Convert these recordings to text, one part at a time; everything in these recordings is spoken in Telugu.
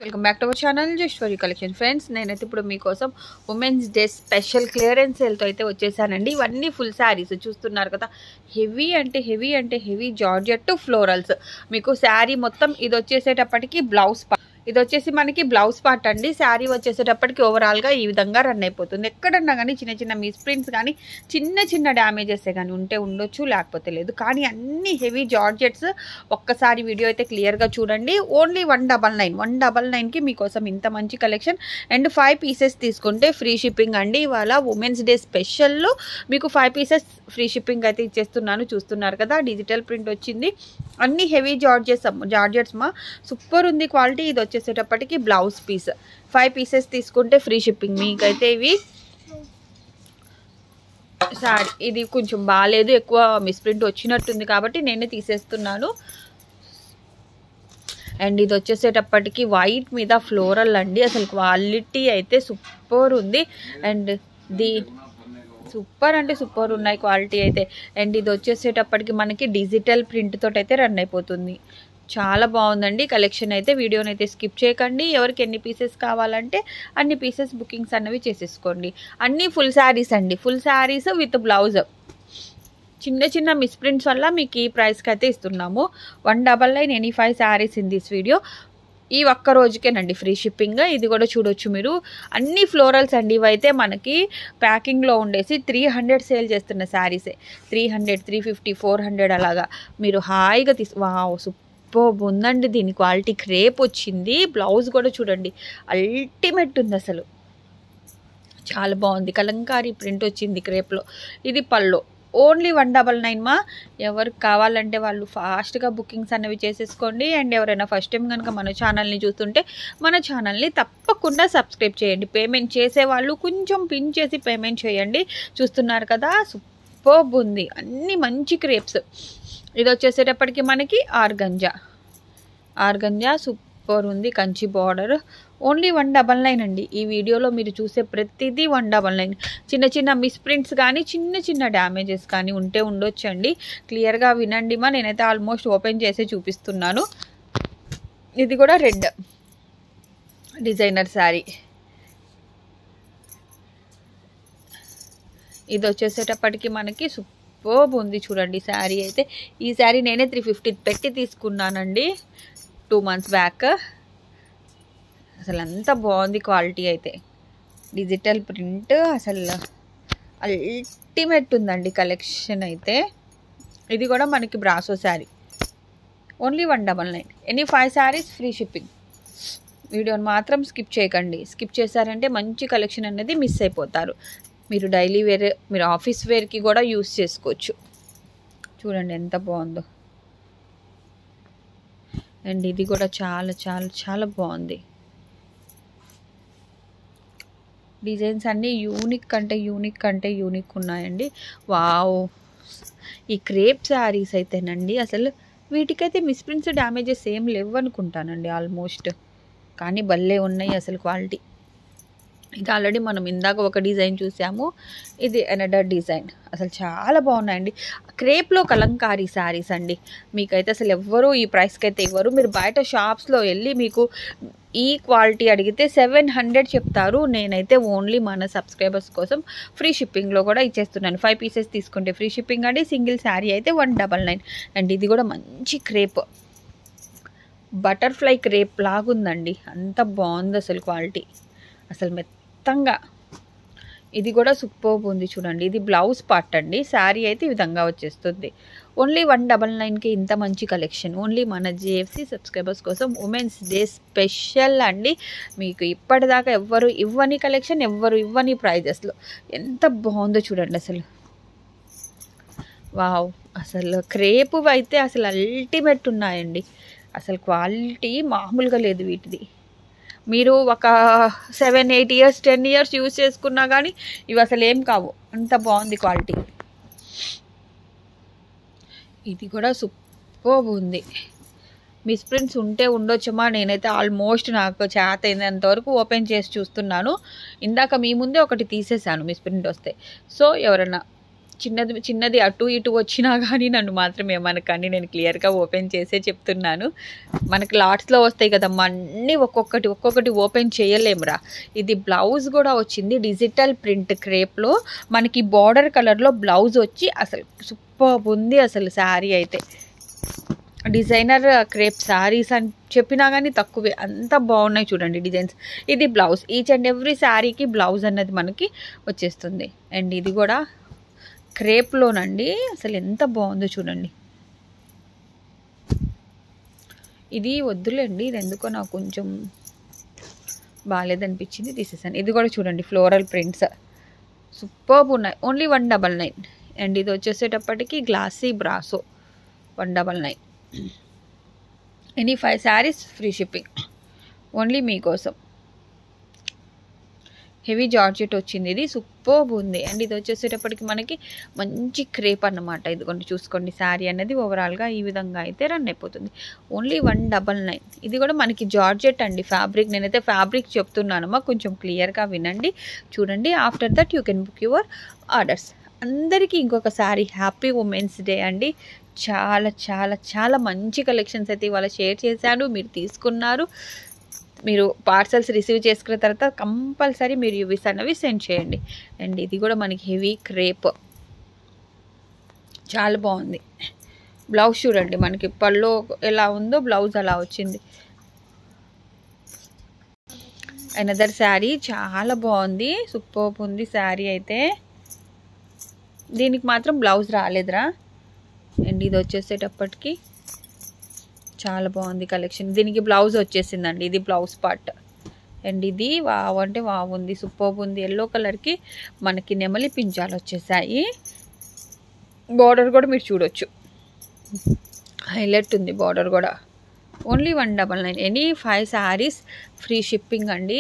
welcome back to our channel జస్వరి కలెక్షన్ ఫ్రెండ్స్ నేనైతే ఇప్పుడు మీకోసం ఉమెన్స్ డే స్పెషల్ క్లియరెన్స్ సేల్తో అయితే వచ్చేసానండి ఇవన్నీ ఫుల్ శారీస్ చూస్తున్నారు కదా హెవీ అంటే హెవీ అంటే హెవీ జార్జెట్ ఫ్లోరల్స్ మీకు శారీ మొత్తం ఇది వచ్చేసేటప్పటికి బ్లౌజ్ ఇది వచ్చేసి మనకి బ్లౌజ్ పార్ట్ అండి శారీ వచ్చేసేటప్పటికి ఓవరాల్గా ఈ విధంగా రన్ అయిపోతుంది ఎక్కడన్నా కానీ చిన్న చిన్న మిస్ప్రింట్స్ కానీ చిన్న చిన్న డ్యామేజెస్ కానీ ఉంటే ఉండొచ్చు లేకపోతే లేదు కానీ అన్ని హెవీ జార్జెట్స్ ఒక్కసారి వీడియో అయితే క్లియర్గా చూడండి only one double nine one double నైన్కి మీకోసం ఇంత మంచి కలెక్షన్ అండ్ ఫైవ్ పీసెస్ తీసుకుంటే ఫ్రీ షిప్పింగ్ అండి ఇవాళ ఉమెన్స్ డే స్పెషల్లో మీకు ఫైవ్ పీసెస్ ఫ్రీ షిప్పింగ్ అయితే ఇచ్చేస్తున్నాను చూస్తున్నారు కదా డిజిటల్ ప్రింట్ వచ్చింది అన్ని హెవీ జార్జెస్ జార్జెట్స్ మా సూపర్ ఉంది క్వాలిటీ ఇది వచ్చేసేటప్పటికి బ్లౌజ్ పీస్ ఫైవ్ పీసెస్ తీసుకుంటే ఫ్రీ షిప్పింగ్ మీకైతే ఇవి సారీ ఇది కొంచెం బాగాలేదు ఎక్కువ మిస్ప్రింట్ వచ్చినట్టుంది కాబట్టి నేనే తీసేస్తున్నాను అండ్ ఇది వచ్చేసేటప్పటికి వైట్ మీద ఫ్లోరల్ అండి అసలు క్వాలిటీ అయితే సూపర్ ఉంది అండ్ దీ సూపర్ అంటే సూపర్ ఉన్నాయి క్వాలిటీ అయితే అండ్ ఇది వచ్చేసేటప్పటికి మనకి డిజిటల్ ప్రింట్ తోటి అయితే రన్ అయిపోతుంది చాలా బాగుందండి కలెక్షన్ అయితే వీడియోని అయితే స్కిప్ చేయకండి ఎవరికి ఎన్ని పీసెస్ కావాలంటే అన్ని పీసెస్ బుకింగ్స్ అన్నవి చేసేసుకోండి అన్నీ ఫుల్ శారీస్ అండి ఫుల్ శారీస్ విత్ బ్లౌజ్ చిన్న చిన్న మిస్ప్రింట్స్ వల్ల మీకు ఈ ప్రైస్కి అయితే ఇస్తున్నాము one double nine any five saris in this video ఈ ఒక్క రోజుకేనండి ఫ్రీ షిప్పింగ్ ఇది కూడా చూడొచ్చు మీరు అన్ని ఫ్లోరల్స్ అండి ఇవైతే మనకి ప్యాకింగ్లో ఉండేసి త్రీ హండ్రెడ్ సేల్ చేస్తున్న శారీసే three hundred three fifty four hundred అలాగా మీరు హాయిగా తీసు వావ్ సూపర్ ఉందండి దీని క్వాలిటీ క్రేప్ వచ్చింది బ్లౌజ్ కూడా చూడండి అల్టిమేట్ ఉంది అసలు చాలా బాగుంది కలంకారీ ప్రింట్ వచ్చింది క్రేప్లో ఇది పళ్ళు ఓన్లీ వన్ డబల్ నైన్ మా ఎవరికి కావాలంటే వాళ్ళు ఫాస్ట్గా బుకింగ్స్ అనేవి చేసేసుకోండి అండ్ ఎవరైనా ఫస్ట్ టైం కనుక మన ఛానల్ని చూస్తుంటే మన ఛానల్ని తప్పకుండా సబ్స్క్రైబ్ చేయండి పేమెంట్ చేసే వాళ్ళు కొంచెం పిన్ చేసి పేమెంట్ చేయండి చూస్తున్నారు కదా సూపర్బ్ ఉంది అన్ని మంచి క్రేప్స్ ఇది వచ్చేసేటప్పటికి మనకి ఆర్గంజా ఆర్గంజా సూపర్ ఉంది Kanchi border only one double nine అండి ఈ వీడియోలో మీరు చూసే ప్రతిదీ వన్ డబల్ నైన్ చిన్న చిన్న మిస్ప్రింట్స్ కానీ చిన్న చిన్న డ్యామేజెస్ కానీ ఉంటే ఉండొచ్చండి క్లియర్గా వినండి మా నేనైతే ఆల్మోస్ట్ ఓపెన్ చేసి చూపిస్తున్నాను ఇది కూడా రెడ్ డిజైనర్ శారీ ఇది వచ్చేసేటప్పటికి మనకి సూపర్బ్ ఉంది చూడండి శారీ అయితే ఈ శారీ నేనే త్రీ ఫిఫ్టీ పెట్టి తీసుకున్నానండి టూ మంత్స్ బ్యాక్ అసలు అంత బాగుంది క్వాలిటీ అయితే డిజిటల్ ప్రింట్ అసలు అల్టిమేట్ ఉందండి కలెక్షన్ అయితే ఇది కూడా మనకి brasso sari only one double nine any five saris free shipping వీడియోని మాత్రం స్కిప్ చేయకండి స్కిప్ చేశారంటే మంచి కలెక్షన్ అనేది మిస్ అయిపోతారు మీరు డైలీ వేర్ మీరు ఆఫీస్ వేర్కి కూడా యూస్ చేసుకోవచ్చు చూడండి ఎంత బాగుందో అండ్ ఇది కూడా చాలా చాలా చాలా బాగుంది డిజైన్స్ అన్నీ యూనిక్ అంటే యూనిక్ అంటే యూనిక్ ఉన్నాయండి వావ్ ఈ క్రేప్ శారీస్ అయితేనండి అసలు వీటికైతే మిస్ప్రింట్స్ డ్యామేజెస్ ఏం లేవు అనుకుంటానండి ఆల్మోస్ట్ కానీ భలే ఉన్నాయి అసలు క్వాలిటీ ఇది ఆల్రెడీ మనం ఇందాక ఒక డిజైన్ చూసాము ఇది అనదర్ డిజైన్ అసలు చాలా బాగున్నాయండి క్రేప్లో కలంకారీ శారీస్ అండి మీకైతే అసలు ఎవ్వరూ ఈ ప్రైస్కి అయితే ఇవ్వరు మీరు బయట షాప్స్లో వెళ్ళి మీకు ఈ క్వాలిటీ అడిగితే సెవెన్ హండ్రెడ్ చెప్తారు నేనైతే ఓన్లీ మన సబ్స్క్రైబర్స్ కోసం ఫ్రీ షిప్పింగ్లో కూడా ఇచ్చేస్తున్నాను ఫైవ్ పీసెస్ తీసుకుంటే ఫ్రీ షిప్పింగ్ అండి సింగిల్ శారీ అయితే వన్ డబల్ నైన్ అండ్ ఇది కూడా మంచి క్రేప్ బటర్ఫ్లై క్రేప్ లాగుందండి అంత బాగుంది అసలు క్వాలిటీ అసలు మెత్తంగా ఇది కూడా సూపర్ ఉంది చూడండి ఇది బ్లౌజ్ పార్ట్ అండి శారీ అయితే ఈ విధంగా వచ్చేస్తుంది ఓన్లీ వన్ డబల్ నైన్కి ఇంత మంచి కలెక్షన్ ఓన్లీ మన జేఎఫ్సి సబ్స్క్రైబర్స్ కోసం ఉమెన్స్ డే స్పెషల్ అండి మీకు ఇప్పటిదాకా ఎవ్వరు ఇవ్వని కలెక్షన్ ఎవ్వరు ఇవ్వని ప్రైజెస్లో ఎంత బాగుందో చూడండి అసలు వావ్ అసలు క్రేపు అయితే అసలు అల్టిమేట్ ఉన్నాయండి అసలు క్వాలిటీ మామూలుగా లేదు వీటిది మీరు ఒక seven eight years ten years use చేసుకున్నా కానీ ఇవి అసలు ఏం కావు అంత బాగుంది క్వాలిటీ ఇది కూడా సూపర్ ఉంది మిస్ప్రింట్స్ ఉంటే ఉండొచ్చమ్మా నేనైతే ఆల్మోస్ట్ నాకు చేత అయినంత వరకు ఓపెన్ చేసి చూస్తున్నాను ఇందాక మీ ముందే ఒకటి తీసేసాను మిస్ప్రింట్ వస్తే సో ఎవరైనా చిన్నది చిన్నది అటు ఇటు వచ్చినా కానీ నన్ను మాత్రం ఏమనకండి నేను క్లియర్గా ఓపెన్ చేసే చెప్తున్నాను మనకి లాట్స్లో వస్తాయి కదమ్మా అన్నీ ఒక్కొక్కటి ఒక్కొక్కటి ఓపెన్ చేయలేమురా ఇది బ్లౌజ్ కూడా వచ్చింది డిజిటల్ ప్రింట్ క్రేప్లో మనకి బార్డర్ కలర్లో బ్లౌజ్ వచ్చి అసలు సూపర్ ఉంది అసలు శారీ అయితే డిజైనర్ క్రేప్ శారీస్ అని చెప్పినా కానీ తక్కువే అంత బాగున్నాయి చూడండి డిజైన్స్ ఇది బ్లౌజ్ ఈచ్ అండ్ ఎవ్రీ శారీకి బ్లౌజ్ అన్నది మనకి వచ్చేస్తుంది అండ్ ఇది కూడా క్రేప్లోనండి అసలు ఎంత బాగుందో చూడండి ఇది వద్దులేండి ఇది ఎందుకో నాకు కొంచెం బాగాలేదనిపించింది తీసేసాను ఇది కూడా చూడండి ఫ్లోరల్ ప్రింట్స్ సూపర్బ్ ఉన్నాయి only one double nine and ఇది వచ్చేసేటప్పటికి glossy brasso one double nine any five saris free shipping only మీకోసం హెవీ జార్జెట్ వచ్చింది ఇది సూపర్బ్ ఉంది అండ్ ఇది వచ్చేసేటప్పటికి మనకి మంచి క్రేప్ అన్నమాట ఇదిగోండి చూసుకోండి శారీ అనేది ఓవరాల్గా ఈ విధంగా అయితే రన్ అయిపోతుంది ఓన్లీ వన్ డబల్ నైన్ ఇది కూడా మనకి జార్జెట్ అండి ఫ్యాబ్రిక్ నేనైతే ఫ్యాబ్రిక్ చెప్తున్నానమ్మా కొంచెం క్లియర్గా వినండి చూడండి after that you can book your orders అందరికీ ఇంకొక శారీ హ్యాపీ ఉమెన్స్ డే అండి చాలా చాలా చాలా మంచి కలెక్షన్స్ అయితే ఇవాళ షేర్ చేశాను మీరు తీసుకున్నారు మీరు పార్సల్స్ రిసీవ్ చేసుకున్న తర్వాత కంపల్సరీ మీరు యూవీస్ అనేవి సెండ్ చేయండి అండ్ ఇది కూడా మనకి హెవీ క్రేప్ చాలా బాగుంది బ్లౌజ్ చూడండి మనకి పళ్ళు ఎలా ఉందో బ్లౌజ్ అలా వచ్చింది అనదర్ శారీ చాలా బాగుంది సూపర్ ఉంది శారీ అయితే దీనికి మాత్రం బ్లౌజ్ రాలేదురా అండ్ ఇది వచ్చేసేటప్పటికి చాలా బాగుంది కలెక్షన్ దీనికి బ్లౌజ్ వచ్చేసిందండి ఇది బ్లౌజ్ పార్ట్ అండ్ ఇది వావ్ అంటే వావ్ ఉంది సూపర్ ఉంది ఎల్లో కలర్కి మనకి నెమలి పించాలు వచ్చేసాయి బార్డర్ కూడా మీరు చూడొచ్చు హైలైట్ ఉంది బార్డర్ కూడా only one double nine any five saris free shipping అండి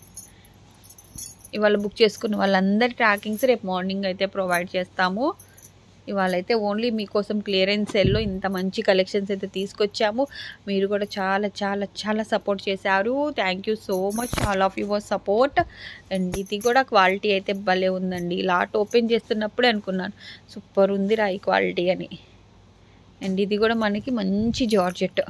ఇవాళ బుక్ చేసుకున్న వాళ్ళందరి ట్రాకింగ్స్ రేపు మార్నింగ్ అయితే ప్రొవైడ్ చేస్తాము ఇవాళ అయితే ఓన్లీ మీకోసం క్లియరెన్స్ సెల్లో ఇంత మంచి కలెక్షన్స్ అయితే తీసుకొచ్చాము మీరు కూడా చాలా చాలా చాలా సపోర్ట్ చేశారు thank you so much all of your support and ఇది కూడా క్వాలిటీ అయితే భలే ఉందండి లాట్ ఓపెన్ చేస్తున్నప్పుడే అనుకున్నాను సూపర్ ఉంది రా ఈ క్వాలిటీ అని అండ్ ఇది కూడా మనకి మంచి జార్జెట్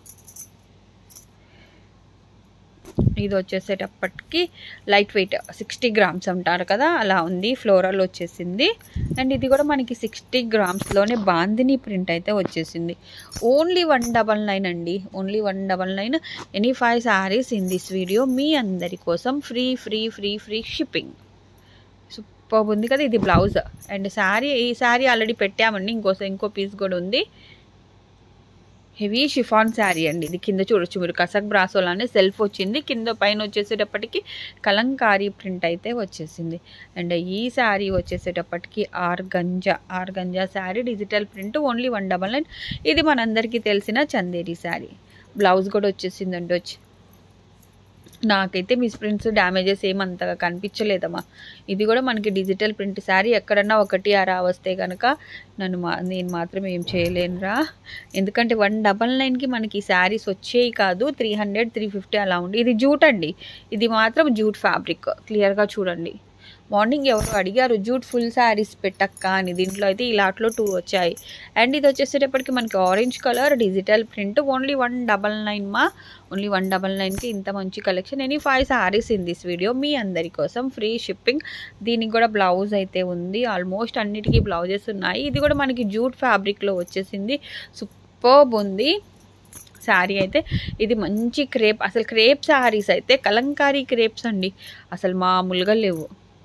ఇది వచ్చేసేటప్పటికి లైట్ వెయిట్ సిక్స్టీ గ్రామ్స్ అంటారు కదా అలా ఉంది ఫ్లోరల్ వచ్చేసింది అండ్ ఇది కూడా మనకి సిక్స్టీ గ్రామ్స్లోనే బాందిని ప్రింట్ అయితే వచ్చేసింది ఓన్లీ వన్ డబల్ నైన్ అండి only one double nine any five saris in this video మీ అందరి కోసం free free free free shipping super ఉంది కదా ఇది బ్లౌజ్ అండ్ శారీ ఈ శారీ ఆల్రెడీ పెట్టామండి ఇంకో ఇంకో పీస్ కూడా ఉంది హెవీ షిఫాన్ శారీ అండి ఇది కింద చూడొచ్చు మీరు కసక్ బ్రాసోలానే సెల్ఫ్ వచ్చింది కింద పైన వచ్చేసేటప్పటికి కలంకారీ ప్రింట్ అయితే వచ్చేసింది అండ్ ఈ శారీ వచ్చేసేటప్పటికి organza organza sari digital print only one double nine ఇది మనందరికీ తెలిసిన చందేరి శారీ బ్లౌజ్ కూడా వచ్చేసిందండి వచ్చి నాకైతే మిస్ ప్రింట్స్ డ్యామేజెస్ ఏమంతగా కనిపించలేదమ్మా ఇది కూడా మనకి డిజిటల్ ప్రింట్ శారీ ఎక్కడన్నా ఒకటి అరా వస్తే కనుక నన్ను మా నేను మాత్రం ఏం చేయలేనురా ఎందుకంటే వన్ డబల్ నైన్కి మనకి శారీస్ వచ్చేవి కాదు త్రీ హండ్రెడ్ త్రీ ఫిఫ్టీ అలా ఉండి ఇది జూట్ అండి ఇది మాత్రం జూట్ ఫ్యాబ్రిక్ క్లియర్గా చూడండి మార్నింగ్ ఎవరు అడిగారు జూట్ ఫుల్ శారీస్ పెట్టక్క అని దీంట్లో అయితే ఈ లాట్లో టూ వచ్చాయి అండ్ ఇది వచ్చేసేటప్పటికి మనకి orange colour digital print only one double nine మా ఓన్లీ వన్ డబల్ నైన్కి ఇంత మంచి collection any five saris in this video మీ అందరి కోసం ఫ్రీ షిప్పింగ్ దీనికి కూడా బ్లౌజ్ అయితే ఉంది ఆల్మోస్ట్ అన్నిటికీ బ్లౌజెస్ ఉన్నాయి ఇది కూడా మనకి జూట్ ఫ్యాబ్రిక్లో వచ్చేసింది సూపర్బ్ ఉంది శారీ అయితే ఇది మంచి క్రేప్ అసలు క్రేప్ శారీస్ అయితే కలంకారీ క్రేప్స్ అండి అసలు మామూలుగా లేవు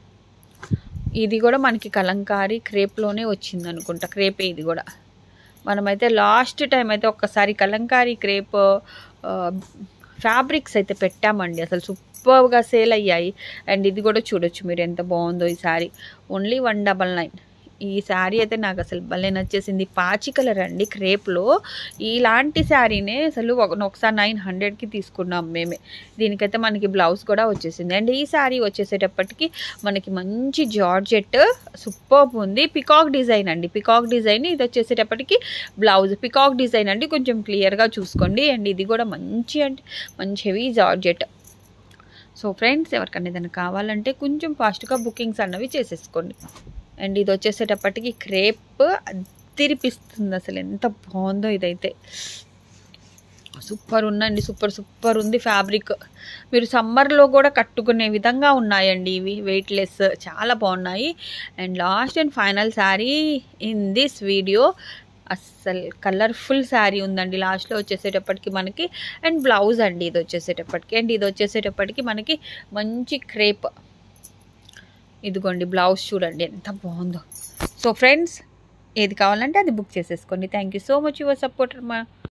ఇది కూడా మనకి కలంకారీ క్రేప్లోనే వచ్చింది అనుకుంటా క్రేపే ఇది కూడా మనమైతే లాస్ట్ టైం అయితే ఒక్కసారి కలంకారీ క్రేప్ ఫ్యాబ్రిక్స్ అయితే పెట్టామండి అసలు సూపర్గా సేల్ అయ్యాయి అండ్ ఇది కూడా చూడొచ్చు మీరు ఎంత బాగుందో ఈ sari only one double nine ఈ శారీ అయితే నాకు అసలు భలే నచ్చేసింది పాచి కలర్ అండి క్రేప్లో ఇలాంటి శారీనే అసలు ఒక- ఒకసారి నైన్ హండ్రెడ్కి తీసుకున్నాం మేమే దీనికైతే మనకి బ్లౌజ్ కూడా వచ్చేసింది అండ్ ఈ శారీ వచ్చేసేటప్పటికి మనకి మంచి జార్జెట్ సూపర్ ఉంది పికాక్ డిజైన్ అండి పికాక్ డిజైన్ ఇది వచ్చేసేటప్పటికి బ్లౌజ్ పికాక్ డిజైన్ అండి కొంచెం క్లియర్గా చూసుకోండి అండ్ ఇది కూడా మంచి అంటే మంచి హెవీ జార్జెట్ సో ఫ్రెండ్స్ ఎవరికైనా ఏదైనా కావాలంటే కొంచెం ఫాస్ట్గా బుకింగ్స్ అన్నవి చేసేసుకోండి అండ్ ఇది వచ్చేసేటప్పటికి క్రేప్ తిరిపిస్తుంది అసలు ఎంత బాగుందో ఇదైతే సూపర్ ఉందండి సూపర్ సూపర్ ఉంది ఫ్యాబ్రిక్ మీరు సమ్మర్లో కూడా కట్టుకునే విధంగా ఉన్నాయండి ఇవి వెయిట్లెస్ చాలా బాగున్నాయి and last and final sari in this video అస్సలు కలర్ఫుల్ శారీ ఉందండి లాస్ట్లో వచ్చేసేటప్పటికి మనకి అండ్ బ్లౌజ్ అండి ఇది వచ్చేసేటప్పటికి అండ్ ఇది వచ్చేసేటప్పటికి మనకి మంచి క్రేప్ ఇదిగోండి బ్లౌజ్ చూడండి ఎంత బాగుందో సో ఫ్రెండ్స్ ఏది కావాలంటే అది బుక్ చేసేసుకోండి thank you so much your supporter మా